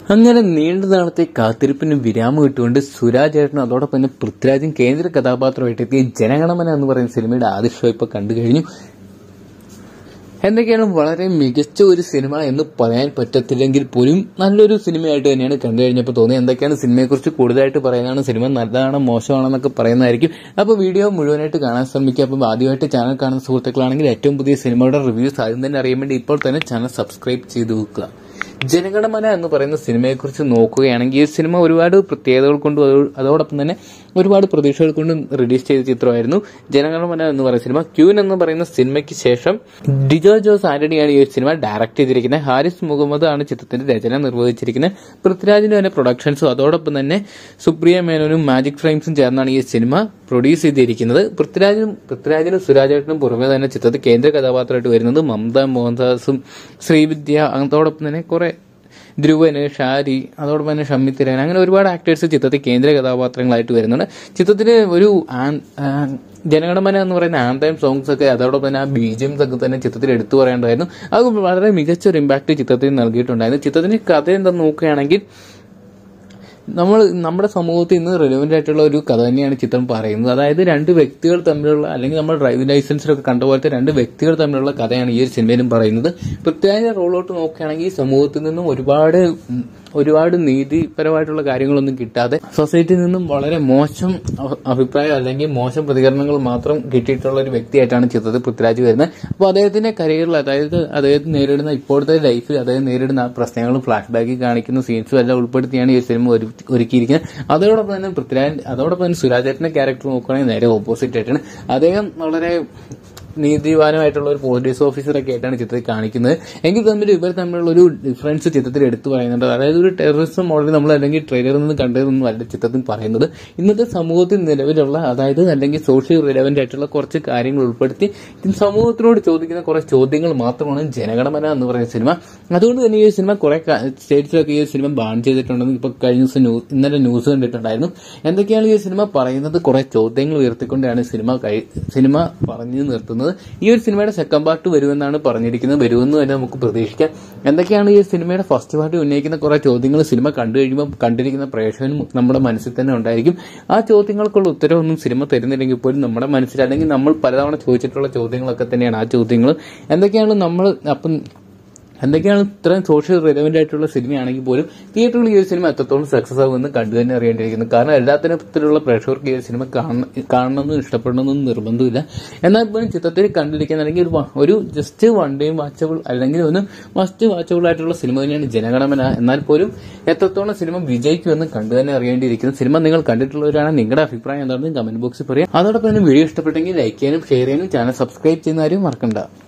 അങ്ങനെ നീണ്ട നാളത്തെ കാത്തിരിപ്പിന് വിരാമം ഇട്ടുകൊണ്ട് സുരാജ് ഏട്ടനും അതോടൊപ്പം തന്നെ പൃഥ്വിരാജും കേന്ദ്ര കഥാപാത്രമായിട്ട് എത്തിയ ജനഗണമന എന്ന് പറയുന്ന സിനിമയുടെ ആദ്യ ഷോ ഇപ്പൊ കണ്ടു കഴിഞ്ഞു എന്തൊക്കെയാണ് വളരെ മികച്ച ഒരു സിനിമ എന്ന് പറയാൻ പറ്റത്തില്ലെങ്കിൽ പോലും നല്ലൊരു സിനിമയായിട്ട് തന്നെയാണ് കണ്ടു കഴിഞ്ഞപ്പോൾ തോന്നിയത് എന്തൊക്കെയാണ് സിനിമയെക്കുറിച്ച് കൂടുതലായിട്ട് പറയാനാണ് സിനിമ നല്ലതാണോ മോശമാണെന്നൊക്കെ പറയുന്നതായിരിക്കും അപ്പോൾ വീഡിയോ മുഴുവനായിട്ട് കാണാൻ ശ്രമിക്കുക അപ്പോൾ ആദ്യമായിട്ട് ചാനൽ കാണുന്ന സുഹൃത്തുക്കളാണെങ്കിൽ ഏറ്റവും പുതിയ സിനിമയുടെ റിവ്യൂസ് ആദ്യം തന്നെ അറിയാൻ വേണ്ടി ഇപ്പോൾ തന്നെ ചാനൽ സബ്സ്ക്രൈബ് ചെയ്ത് വെക്കുക ജനഗണമന എന്ന് പറയുന്ന സിനിമയെക്കുറിച്ച് നോക്കുകയാണെങ്കിൽ ഈ സിനിമ ഒരുപാട് പ്രത്യേകതകൾ കൊണ്ടും അതോ- അതോടൊപ്പം തന്നെ ഒരുപാട് പ്രതീക്ഷകൾ കൊണ്ടും റിലീസ് ചെയ്ത ചിത്രമായിരുന്നു ജനഗണമന എന്ന് പറയുന്ന സിനിമ ക്യൂൻ എന്ന് പറയുന്ന സിനിമയ്ക്ക് ശേഷം ഡിജോ ജോസ് ആന്റണിയാണ് ഈ ഒരു സിനിമ ഡയറക്ട് ചെയ്തിരിക്കുന്നത് ഹാരിസ് മുഹമ്മദ് ആണ് ചിത്രത്തിന്റെ രചന നിർവഹിച്ചിരിക്കുന്നത് പൃഥ്വിരാജിന്റെ തന്നെ പ്രൊഡക്ഷൻസും അതോടൊപ്പം തന്നെ സുപ്രിയ മേനോനും മാജിക് ഫ്രെയിംസും ചേർന്നാണ് ഈ സിനിമ പ്രൊഡ്യൂസ് ചെയ്തിരിക്കുന്നത് പൃഥ്വിരാജും പൃഥ്വിരാജിനും സുരാജേട്ടനും പുറമെ തന്നെ ചിത്രത്തിൽ കേന്ദ്ര കഥാപാത്രമായിട്ട് വരുന്നത് മമത മോഹൻദാസും ശ്രീവിദ്യ അതോടൊപ്പം തന്നെ കുറെ ധ്രുവന് ഷാരി അതോടൊപ്പം തന്നെ ഷമ്മി തിരൻ അങ്ങനെ ഒരുപാട് ആക്ടേഴ്സ് ചിത്രത്തിൽ കേന്ദ്ര കഥാപാത്രങ്ങളായിട്ട് വരുന്നുണ്ട് ചിത്രത്തിൽ ഒരു ആൻ- ആൻ- ജനഗണമന എന്ന് പറയുന്ന ആന്തൈം സോങ്സ് ഒക്കെ അതോടൊപ്പം തന്നെ ആ ബീജിയംസ് ഒക്കെ തന്നെ ചിത്രത്തിൽ എടുത്തു പറയേണ്ടതായിരുന്നു അത് വളരെ മികച്ച ഒരു ഇമ്പാക്ട് ചിത്രത്തിൽ നൽകിയിട്ടുണ്ടായിരുന്നു ചിത്രത്തിന്റെ കഥ എന്താണെന്ന് നോക്കുകയാണെങ്കിൽ നമ്മൾ നമ്മുടെ സമൂഹത്തിൽ ഇന്ന് റെലവെന്റ് ആയിട്ടുള്ള ഒരു കഥ തന്നെയാണ് ചിത്രം പറയുന്നത് അതായത് രണ്ട് വ്യക്തികൾ തമ്മിലുള്ള അല്ലെങ്കിൽ നമ്മൾ ഡ്രൈവിംഗ് ലൈസൻസിലൊക്കെ കണ്ട പോലത്തെ രണ്ട് വ്യക്തികൾ തമ്മിലുള്ള കഥയാണ് ഈ ഒരു സിനിമയിലും പറയുന്നത് പ്രത്യേക റോളോട്ട് നോക്കുകയാണെങ്കിൽ ഈ സമൂഹത്തിൽ നിന്നും ഒരുപാട് ഉം, ഒരുപാട് നീതിപരമായിട്ടുള്ള കാര്യങ്ങളൊന്നും കിട്ടാതെ സൊസൈറ്റിയിൽ നിന്നും വളരെ മോശം അഭി- അഭിപ്രായം അല്ലെങ്കിൽ മോശം പ്രതികരണങ്ങൾ മാത്രം കിട്ടിയിട്ടുള്ള ഒരു വ്യക്തിയായിട്ടാണ് ചിത്രത്തിൽ പൃഥ്വിരാജ് വരുന്നത് അപ്പോൾ അദ്ദേഹത്തിന്റെ കരിയറിൽ അതായത് അദ്ദേഹം നേരിടുന്ന ഇപ്പോഴത്തെ ലൈഫിൽ അദ്ദേഹം നേരിടുന്ന ആ പ്രശ്നങ്ങളും ഫ്ലാഷ് ബാക്കിൽ കാണിക്കുന്ന സീൻസും എല്ലാം ഉൾപ്പെടുത്തിയാണ് ഈ സിനിമ ഒരു- ഒരുക്കിയിരിക്കുന്നത് അതോടൊപ്പം തന്നെ പൃഥ്വിരാജ് അതോടൊപ്പം തന്നെ സുരാജേട്ടന്റെ ക്യാരക്ടർ നോക്കുകയാണെങ്കിൽ നേരെ ഓപ്പോസിറ്റ് ആയിട്ടാണ് അദ്ദേഹം വളരെ നീതിവാനമായിട്ടുള്ള ഒരു പോലീസ് ഓഫീസറൊക്കെ ആയിട്ടാണ് ചിത്രത്തിൽ കാണിക്കുന്നത് എങ്കിൽ തമ്മിൽ ഇവർ തമ്മിലുള്ള ഒരു ഡിഫറൻസ് ചിത്രത്തിൽ എടുത്തു പറയുന്നുണ്ട് അതായത് ഒരു ടെററിസം മോഡൽ നമ്മൾ അല്ലെങ്കിൽ ട്രെയിലറിൽ നിന്ന് കണ്ടതൊന്നും അല്ല ചിത്രത്തിൽ പറയുന്നത് ഇന്നത്തെ സമൂഹത്തിൽ നിലവിലുള്ള അതായത് അല്ലെങ്കിൽ സോഷ്യൽ റിലവന്റ് ആയിട്ടുള്ള കുറച്ച് കാര്യങ്ങൾ ഉൾപ്പെടുത്തി ഇത് സമൂഹത്തിനോട് ചോദിക്കുന്ന കുറെ ചോദ്യങ്ങൾ മാത്രമാണ് ജനഗണമന എന്ന് പറയുന്ന സിനിമ അതുകൊണ്ട് തന്നെ ഈ സിനിമ കുറെ സ്റ്റേറ്റ്സിലൊക്കെ ഈ സിനിമ ബാൻ ചെയ്തിട്ടുണ്ടെന്ന് ഇപ്പൊ കഴിഞ്ഞ ദിവസം ന്യൂ- ഇന്നലെ ന്യൂസ് കണ്ടിട്ടുണ്ടായിരുന്നു എന്തൊക്കെയാണ് ഈ സിനിമ പറയുന്നത് കുറെ ചോദ്യങ്ങൾ ഉയർത്തിക്കൊണ്ടാണ് സിനിമ കഴി- സിനിമ പറഞ്ഞു നിർത്തുന്നത് ഈ ഒരു സിനിമയുടെ സെക്കൻഡ് പാർട്ട് വരുമെന്നാണ് പറഞ്ഞിരിക്കുന്നത് വരുമെന്ന് തന്നെ നമുക്ക് പ്രതീക്ഷിക്കാം എന്തൊക്കെയാണ് ഈ സിനിമയുടെ ഫസ്റ്റ് പാർട്ട് ഉന്നയിക്കുന്ന കുറെ ചോദ്യങ്ങൾ സിനിമ കണ്ടു കഴിയുമ്പോൾ കണ്ടിരിക്കുന്ന പ്രേക്ഷകനും നമ്മുടെ മനസ്സിൽ തന്നെ ഉണ്ടായിരിക്കും ആ ചോദ്യങ്ങൾക്കുള്ള ഉത്തരവൊന്നും സിനിമ തരുന്നില്ലെങ്കിൽ പോലും നമ്മുടെ മനസ്സിൽ അല്ലെങ്കിൽ നമ്മൾ പലതവണ ചോദിച്ചിട്ടുള്ള ചോദ്യങ്ങളൊക്കെ തന്നെയാണ് ആ ചോദ്യങ്ങൾ എന്തൊക്കെയാണ് നമ്മൾ അപ്പം എന്തൊക്കെയാണ് ഇത്രയും സോഷ്യൽ റിലവന്റ് ആയിട്ടുള്ള സിനിമയാണെങ്കിൽ പോലും തിയേറ്ററിൽ ഈ ഒരു സിനിമ എത്രത്തോളം സക്സസ് ആകുമെന്ന് കണ്ടു തന്നെ അറിയേണ്ടിയിരിക്കുന്നത് കാരണം എല്ലാ തരത്തിലുള്ള പ്രേക്ഷകർക്ക് ഈ ഒരു സിനിമ കാണ- കാണണമെന്നും ഇഷ്ടപ്പെടണമെന്നും നിർബന്ധമില്ല എന്നാൽ പോലും ചിത്രത്തിൽ കണ്ടിരിക്കാൻ അല്ലെങ്കിൽ ഒരു വ- ഒരു ജസ്റ്റ് വൺ ഡേ വാച്ചബിൾ അല്ലെങ്കിൽ ഒന്ന് മസ്റ്റ് വാച്ചബിൾ ആയിട്ടുള്ള സിനിമ തന്നെയാണ് ജനഗണമന എന്നാൽ പോലും എത്രത്തോളം സിനിമ വിജയിക്കുമെന്ന് കണ്ടു തന്നെ അറിയേണ്ടിയിരിക്കുന്നു സിനിമ നിങ്ങൾ കണ്ടിട്ടുള്ളവരാണ് നിങ്ങളുടെ അഭിപ്രായം എന്താണെന്ന് കമന്റ് ബോക്സിൽ പറയാം അതോടൊപ്പം തന്നെ വീഡിയോ ഇഷ്ടപ്പെട്ടെങ്കിൽ ലൈക്ക് ചെയ്യാനും ഷെയർ ചെയ്യാനും ചാനൽ സബ്സ്ക്രൈബ് ചെയ്യുന്ന ആരും മറക്കണ്ട